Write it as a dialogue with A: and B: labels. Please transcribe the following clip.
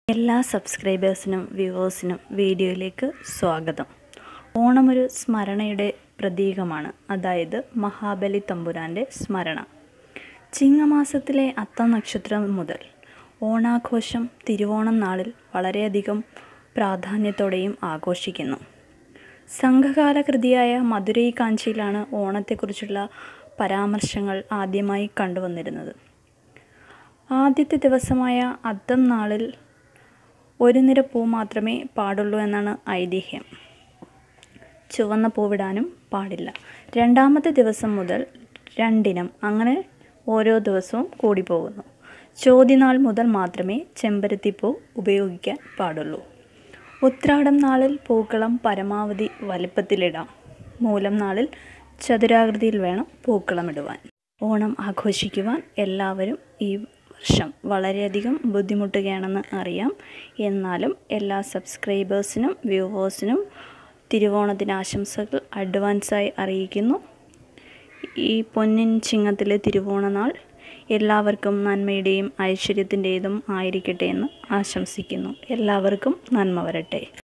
A: എല്ലാ സബ്സ്ക്രൈബേഴ്സിനും വ്യൂവേഴ്സിനും വീഡിയോയിലേക്ക് സ്വാഗതം ഓണം ഒരു സ്മരണയുടെ പ്രതീകമാണ് അതായത് മഹാബലി തമ്പുരാൻ്റെ സ്മരണ ചിങ്ങമാസത്തിലെ അത്തം നക്ഷത്രം മുതൽ ഓണാഘോഷം തിരുവോണം നാളിൽ വളരെയധികം പ്രാധാന്യത്തോടെയും ആഘോഷിക്കുന്നു സംഘകാല കൃതിയായ മധുരൈ കാഞ്ചിയിലാണ് ഓണത്തെക്കുറിച്ചുള്ള പരാമർശങ്ങൾ ആദ്യമായി കണ്ടുവന്നിരുന്നത് ആദ്യത്തെ ദിവസമായ അത്തം നാളിൽ ഒരു നിര പൂ മാത്രമേ പാടുള്ളൂ എന്നാണ് ഐതിഹ്യം ചുവന്ന പൂവിടാനും പാടില്ല രണ്ടാമത്തെ ദിവസം മുതൽ രണ്ടിനം അങ്ങനെ ഓരോ ദിവസവും കൂടി പോകുന്നു ചോദ്യനാൾ മുതൽ മാത്രമേ ചെമ്പരത്തിപ്പൂ ഉപയോഗിക്കാൻ പാടുള്ളൂ ഉത്രാടം നാളിൽ പൂക്കളം പരമാവധി വലിപ്പത്തിലിടാം മൂലം നാളിൽ ചതുരാകൃതിയിൽ വേണം പൂക്കളമിടുവാൻ ഓണം ആഘോഷിക്കുവാൻ എല്ലാവരും ഈ വർഷം വളരെയധികം ബുദ്ധിമുട്ടുകയാണെന്ന് അറിയാം എന്നാലും എല്ലാ സബ്സ്ക്രൈബേഴ്സിനും വ്യൂവേഴ്സിനും തിരുവോണത്തിന് ആശംസകൾ അഡ്വാൻസായി അറിയിക്കുന്നു ഈ പൊന്നിൻ ചിങ്ങത്തിലെ തിരുവോണനാൾ എല്ലാവർക്കും നന്മയുടെയും ഐശ്വര്യത്തിൻ്റെതും ആയിരിക്കട്ടെ എന്ന് ആശംസിക്കുന്നു എല്ലാവർക്കും നന്മ വരട്ടെ